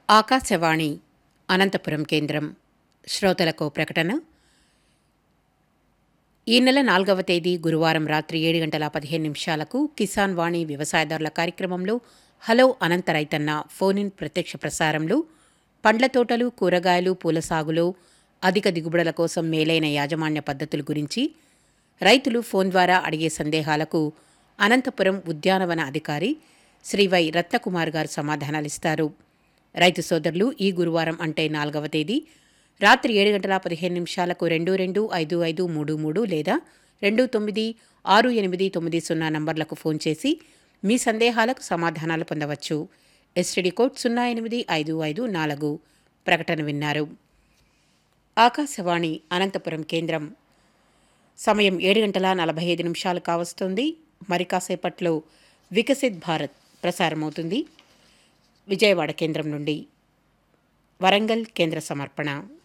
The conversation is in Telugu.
ఆకాశవాణి అనంతపురం కేంద్రం శ్రోతలకు ప్రకటన ఈ నెల నాలుగవ తేదీ గురువారం రాత్రి ఏడు గంటల పదిహేను నిమిషాలకు కిసాన్ వాణి వ్యవసాయదారుల కార్యక్రమంలో హలో అనంత రైతన్న ఫోన్ ఇన్ ప్రత్యక్ష ప్రసారంలో పండ్ల తోటలు కూరగాయలు పూల సాగులో అధిక దిగుబడుల కోసం మేలైన యాజమాన్య పద్ధతుల గురించి రైతులు ఫోన్ ద్వారా అడిగే సందేహాలకు అనంతపురం ఉద్యానవన అధికారి శ్రీ వై రత్నకుమార్ గారు సమాధానాలిస్తారు రైతు సోదరులు ఈ గురువారం అంటే నాలుగవ తేదీ రాత్రి ఏడు గంటల పదిహేను నిమిషాలకు రెండు రెండు ఐదు ఐదు మూడు మూడు లేదా రెండు తొమ్మిది ఆరు ఎనిమిది తొమ్మిది సున్నా నంబర్లకు ఫోన్ చేసి మీ సందేహాలకు సమాధానాలు పొందవచ్చు ఎస్టీడీ కోడ్ సున్నా ఎనిమిది ఐదు ఐదు నాలుగు ప్రకటన విన్నారు ఆకాశవాణి అనంతపురం కేంద్రం సమయం ఏడు గంటల నలభై ఐదు నిమిషాలు కావస్తుంది మరి కాసేపట్లో వికసిత్ భారత్ ప్రసారమవుతుంది విజయవాడ కేంద్రం నుండి వరంగల్ కేంద్ర సమర్పణ